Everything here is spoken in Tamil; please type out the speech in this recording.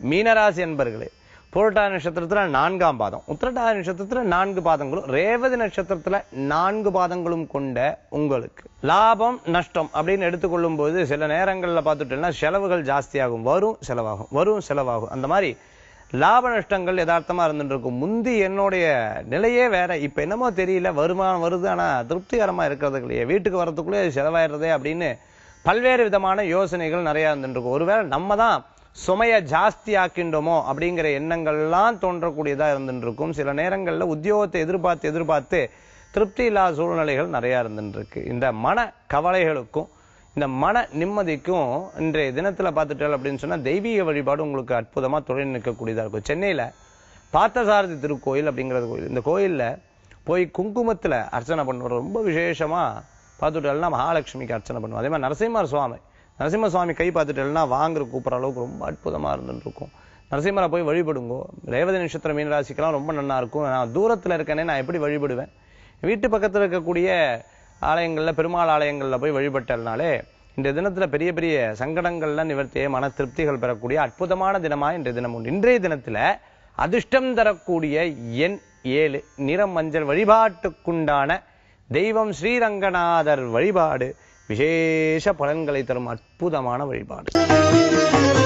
மீனராசி என்பர்களே புரட்டாதி நட்சத்திரத்துல நான்காம் பாதம் உத்திரட்டாதி நட்சத்திரத்துல நான்கு பாதங்களும் ரேவதி நட்சத்திரத்துல நான்கு பாதங்களும் கொண்ட உங்களுக்கு லாபம் நஷ்டம் அப்படின்னு எடுத்துக்கொள்ளும் போது சில நேரங்கள்ல பார்த்துட்டோம்னா செலவுகள் ஜாஸ்தியாகும் வரும் செலவாகும் வரும் செலவாகும் அந்த மாதிரி லாப நஷ்டங்கள் யதார்த்தமா இருந்துட்டு இருக்கும் முந்தி என்னுடைய நிலையே வேற இப்ப என்னமோ தெரியல வருமானம் வருது ஆனா திருப்திகரமா இருக்கிறது இல்லையே வீட்டுக்கு வரதுக்குள்ளே செலவாயிடுறதே அப்படின்னு பல்வேறு விதமான யோசனைகள் நிறைய இருந்துட்டு இருக்கும் ஒருவேளை நம்ம தான் சுமைய ஜாஸ்தி ஆக்கின்றோமோ அப்படிங்கிற எண்ணங்கள்லாம் தோன்றக்கூடியதா இருந்துட்டு இருக்கும் சில நேரங்கள்ல உத்தியோகத்தை எதிர்பார்த்து எதிர்பார்த்து திருப்தி இல்லாத சூழ்நிலைகள் நிறைய இருந்துட்டு இருக்கு இந்த மன கவலைகளுக்கும் இந்த மன நிம்மதிக்கும் இன்றைய தினத்துல பார்த்துட்டோம் அப்படின்னு சொன்னா தெய்வீக வழிபாடு உங்களுக்கு அற்புதமா தொழில் நிற்கக்கூடியதா இருக்கும் சென்னையில பார்த்தசாரதி திருக்கோயில் அப்படிங்கிறது கோயில் இந்த கோயில்ல போய் குங்குமத்துல அர்ச்சனை பண்ணுவோம் ரொம்ப விசேஷமா பார்த்துட்டோம்னா மகாலட்சுமிக்கு அர்ச்சனை பண்ணுவோம் அதே மாதிரி நரசிம்மர் சுவாமி நரசிம்ம சுவாமி கை பார்த்துட்டோம்னா வாங்குற கூப்பிட்ற அளவுக்கு ரொம்ப அற்புதமா இருந்துட்டு இருக்கும் நரசிம்மரை போய் வழிபடுங்கோ ரேவதி நட்சத்திர மீனராசிக்கெல்லாம் ரொம்ப நல்லா இருக்கும் நான் தூரத்துல இருக்கேனே நான் எப்படி வழிபடுவேன் வீட்டு பக்கத்துல இருக்கக்கூடிய ஆலயங்கள்ல பெருமாள் ஆலயங்கள்ல போய் வழிபட்டதுனாலே இந்த தினத்துல பெரிய பெரிய சங்கடங்கள்லாம் நிவர்த்திய மன திருப்திகள் பெறக்கூடிய அற்புதமான தினமா இன்றைய தினம் உண்டு இன்றைய தினத்துல அதிர்ஷ்டம் தரக்கூடிய எண் ஏழு நிறம் மஞ்சள் வழிபாட்டுக்குண்டான தெய்வம் ஸ்ரீரங்கநாதர் வழிபாடு விசேஷ பலன்களை தரும் அற்புதமான வழிபாடு